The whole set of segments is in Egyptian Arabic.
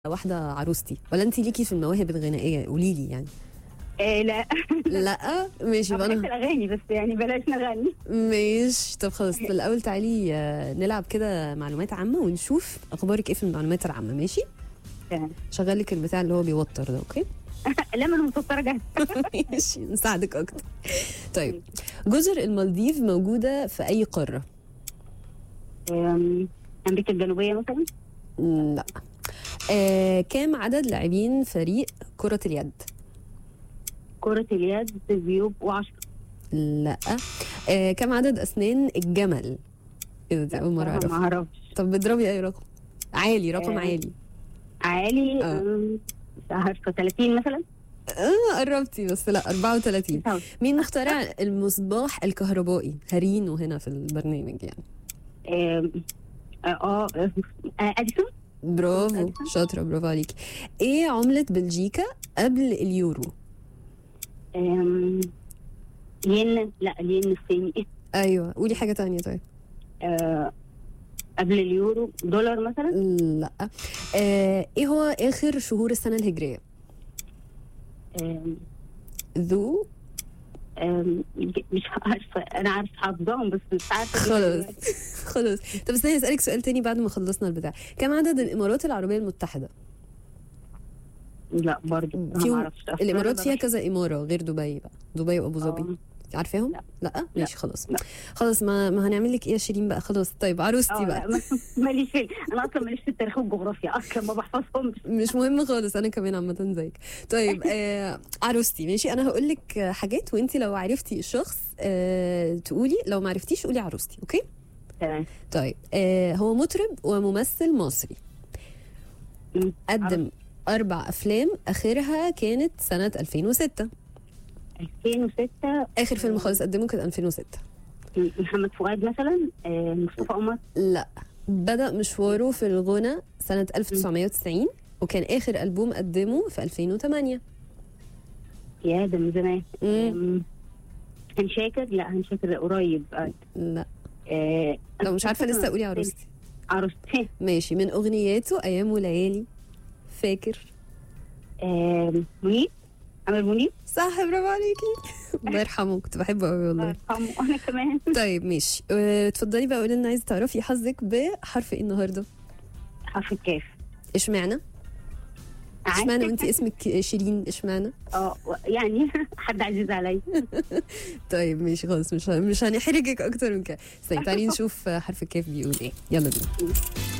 واحده عروستي ولا انت ليكي في المواهب الغنائيه قولي لي يعني آه لا لا ماشي أنا يبقى بحب انا الاغاني بس يعني بلاش نغني ماشي طب خلاص في الاول تعالي آه، نلعب كده معلومات عامه ونشوف اخبارك ايه في المعلومات العامه ماشي تمام. شغلك البتاع اللي هو بيوتر ده اوكي لا ما انا متوتره جاهزه ماشي نساعدك اكتر طيب جزر المالديف موجوده في اي قاره آم، امريكا الجنوبيه مثلا لا آه كام عدد لاعبين فريق كره اليد كره اليد بيبقوا 10 لا آه كم عدد اسنان الجمل ايه ده دي اول مره ما اعرف اعرفش طب بضربي اي رقم عالي رقم آه. عالي عالي آه. آم، مش عارفه 30 مثلا اه قربتي بس لا 34 طب. مين مخترع المصباح الكهربائي هرينه هنا في البرنامج يعني آم، اه اه آه، اديسون برافو أديسون. شاطره برافو عليكي ايه عمله بلجيكا قبل اليورو آم، ين لا الين الصيني ايوه قولي حاجه تانية طيب آه، قبل اليورو دولار مثلا لا آه ايه هو اخر شهور السنه الهجريه آم، ذو آم، مش عارفه انا عارفه حافظاهم بس مش عارفه خلاص خلاص طب استني اسالك سؤال تاني بعد ما خلصنا البتاع كم عدد الامارات العربيه المتحده لا برضه انا فيهم- ما اعرفش الامارات فيها كذا اماره غير دبي بقى دبي وابو ظبي آه. عارفاهم لا. لا ماشي خلاص لا. خلاص ما ما هنعمل لك ايه يا شيرين بقى خلاص طيب عروستي اه بقى لا، ما- ماليش في انا اصلا ماليش في التاريخ والجغرافيا اصلا ما بحفظهمش مش مهم خالص انا كمان عامه زيك طيب آه عروستي ماشي انا هقول لك آه، حاجات وانت لو عرفتي الشخص آه تقولي لو ما عرفتيش قولي عروستي اوكي تمام طيب آه هو مطرب وممثل مصري مم. قدم اربع افلام اخرها كانت سنه 2006 2006 اخر فيلم خالص قدمه كان 2006 محمد فؤاد مثلا آه، مصطفى قمر لا بدأ مشواره في الغنى سنة 1990 وكان آخر ألبوم قدمه في 2008 يا ده من زمان مم. آم، هنشاكر لا هنشاكر قريب آه، لا آه، لو مش عارفة لسه قولي عروستي عروستي ماشي من أغنياته أيام وليالي فاكر آم، منيب عمر منيب صح برافو عليكي الله يرحمه كنت بحبه قوي والله ارحمه انا كمان طيب ماشي آه، اتفضلي بقى قولي لنا عايزة تعرفي حظك بحرف ايه النهارده حرف الكاف اشمعنى اشمعنى وانت اسمك شيرين اشمعنى اه و- يعني حد عزيز عليا طيب ماشي خلاص مش مش هنحرجك اكتر من كده استني تعالي نشوف حرف الكاف بيقول ايه يلا بينا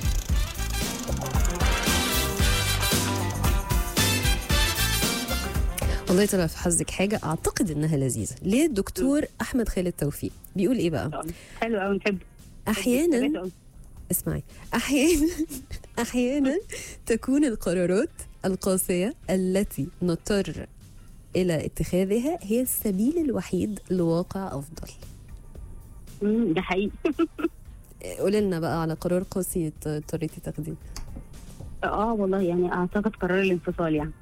والله طلع في حظك حاجة أعتقد إنها لذيذة ليه الدكتور أحمد خالد توفيق بيقول إيه بقى حلو قوي نحب أحيانا اسمعي أحيانا أحيانا تكون القرارات القاسية التي نضطر إلى اتخاذها هي السبيل الوحيد لواقع أفضل مم، ده حقيقي قولي لنا بقى على قرار قاسي ت- اضطريتي تاخديه اه والله يعني اعتقد قرار الانفصال يعني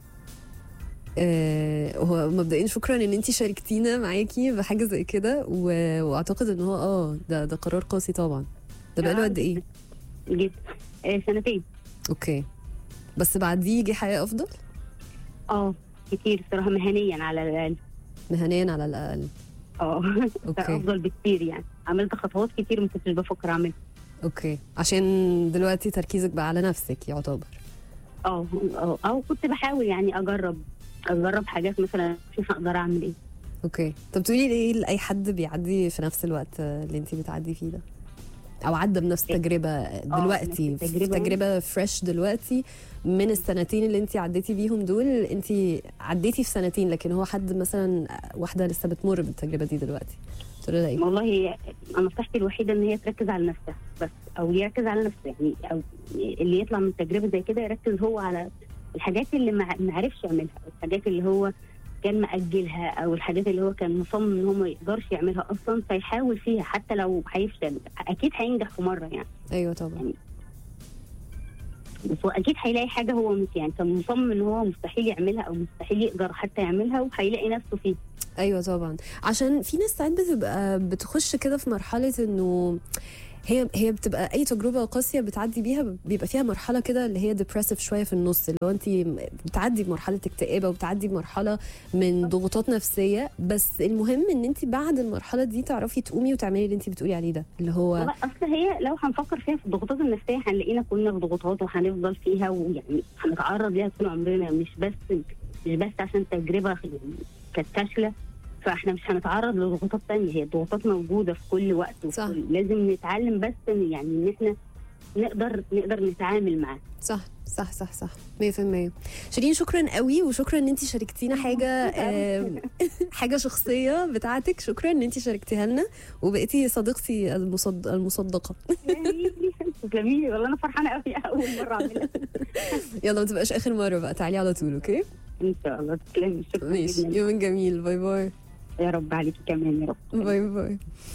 آه هو مبدئيا شكرا ان انت شاركتينا معاكي بحاجه زي كده و... واعتقد ان هو اه ده ده قرار قاسي طبعا ده بقاله آه، قد ايه جدا آه سنتين اوكي بس بعديه يجي حياه افضل اه كتير صراحه مهنيا على الاقل مهنيا على الاقل اه اوكي افضل بكتير يعني عملت خطوات كتير ما كنتش بفكر اعملها اوكي عشان دلوقتي تركيزك بقى على نفسك يعتبر اه اه او كنت بحاول يعني اجرب اجرب حاجات مثلا اشوف اقدر اعمل ايه اوكي طب تقولي ليه لاي حد بيعدي في نفس الوقت اللي انت بتعدي فيه ده او عدى بنفس تجربه دلوقتي نفس في التجربة. تجربه فريش دلوقتي من السنتين اللي انت عديتي بيهم دول انت عديتي في سنتين لكن هو حد مثلا واحده لسه بتمر بالتجربه دي دلوقتي تقول لها ايه والله هي نصيحتي الوحيده ان هي تركز على نفسها بس او يركز على نفسه يعني او اللي يطلع من تجربه زي كده يركز هو على الحاجات اللي ما ما عرفش يعملها أو الحاجات اللي هو كان مأجلها او الحاجات اللي هو كان مصمم ان هو ما يقدرش يعملها اصلا فيحاول فيها حتى لو هيفشل اكيد هينجح في مره يعني ايوه طبعا بس هو اكيد هيلاقي حاجه هو مش يعني كان مصمم ان هو مستحيل يعملها او مستحيل يقدر حتى يعملها وهيلاقي نفسه فيه ايوه طبعا عشان في ناس ساعات بتبقى بتخش كده في مرحله انه هي هي بتبقى اي تجربه قاسيه بتعدي بيها بيبقى فيها مرحله كده اللي هي ديبريسيف شويه في النص اللي هو انت بتعدي بمرحله اكتئابه وبتعدي بمرحله من ضغوطات نفسيه بس المهم ان انت بعد المرحله دي تعرفي تقومي وتعملي اللي انت بتقولي عليه ده اللي هو والله اصل هي لو هنفكر فيها في الضغوطات النفسيه هنلاقينا كلنا في ضغوطات وهنفضل فيها ويعني هنتعرض ليها طول عمرنا مش بس مش بس عشان تجربه يعني كانت فاشله فاحنا مش هنتعرض لضغوطات تانية هي الضغوطات موجوده في كل وقت وفي صح. كل لازم نتعلم بس إن- يعني ان احنا نقدر نقدر نتعامل معاها صح صح صح صح 100% شيرين شكرا قوي وشكرا ان انت شاركتينا حاجه آم، حاجه شخصيه بتاعتك شكرا ان انت شاركتيها لنا وبقيتي صديقتي المصد... المصدقه جميل والله انا فرحانه قوي اول مره اعملها يلا ما تبقاش اخر مره بقى تعالي على طول اوكي ان شاء الله تسلمي شكرا ماشي جدا يوم جميل باي باي يا رب عليكي كمان يا رب باي باي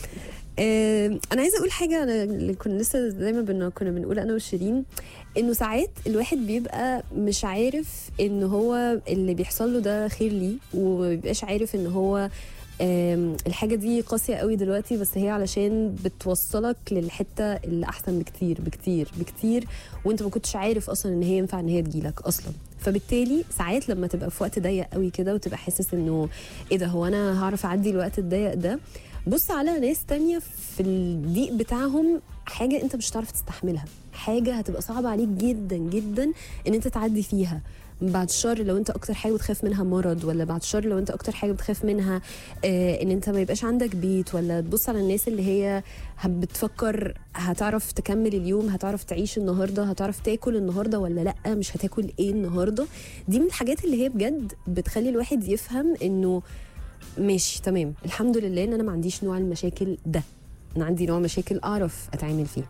آه، انا عايزه اقول حاجه انا اللي كنا لسه دايما بن- كنا بنقول انا وشيرين انه ساعات الواحد بيبقى مش عارف ان هو اللي بيحصل له ده خير ليه وما بيبقاش عارف ان هو آم، الحاجه دي قاسيه قوي دلوقتي بس هي علشان بتوصلك للحته اللي احسن بكتير بكتير بكتير وانت ما كنتش عارف اصلا ان هي ينفع ان هي تجيلك اصلا فبالتالي ساعات لما تبقى في وقت ضيق قوي كده وتبقى حاسس انه ايه ده هو انا هعرف اعدي الوقت الضيق ده بص على ناس تانية في الضيق بتاعهم حاجة انت مش هتعرف تستحملها حاجة هتبقى صعبة عليك جدا جدا ان انت تعدي فيها بعد الشر لو انت اكتر حاجه بتخاف منها مرض ولا بعد الشر لو انت اكتر حاجه بتخاف منها آه ان انت ما يبقاش عندك بيت ولا تبص على الناس اللي هي هب- بتفكر هتعرف تكمل اليوم هتعرف تعيش النهارده هتعرف تاكل النهارده ولا لا مش هتاكل ايه النهارده دي من الحاجات اللي هي بجد بتخلي الواحد يفهم انه ماشي تمام الحمد لله ان انا ما عنديش نوع المشاكل ده انا عندي نوع مشاكل اعرف اتعامل فيه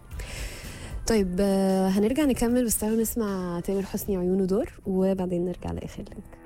طيب آه، هنرجع نكمل بس تعالوا نسمع تامر حسني عيونه دور وبعدين نرجع لاخر لينك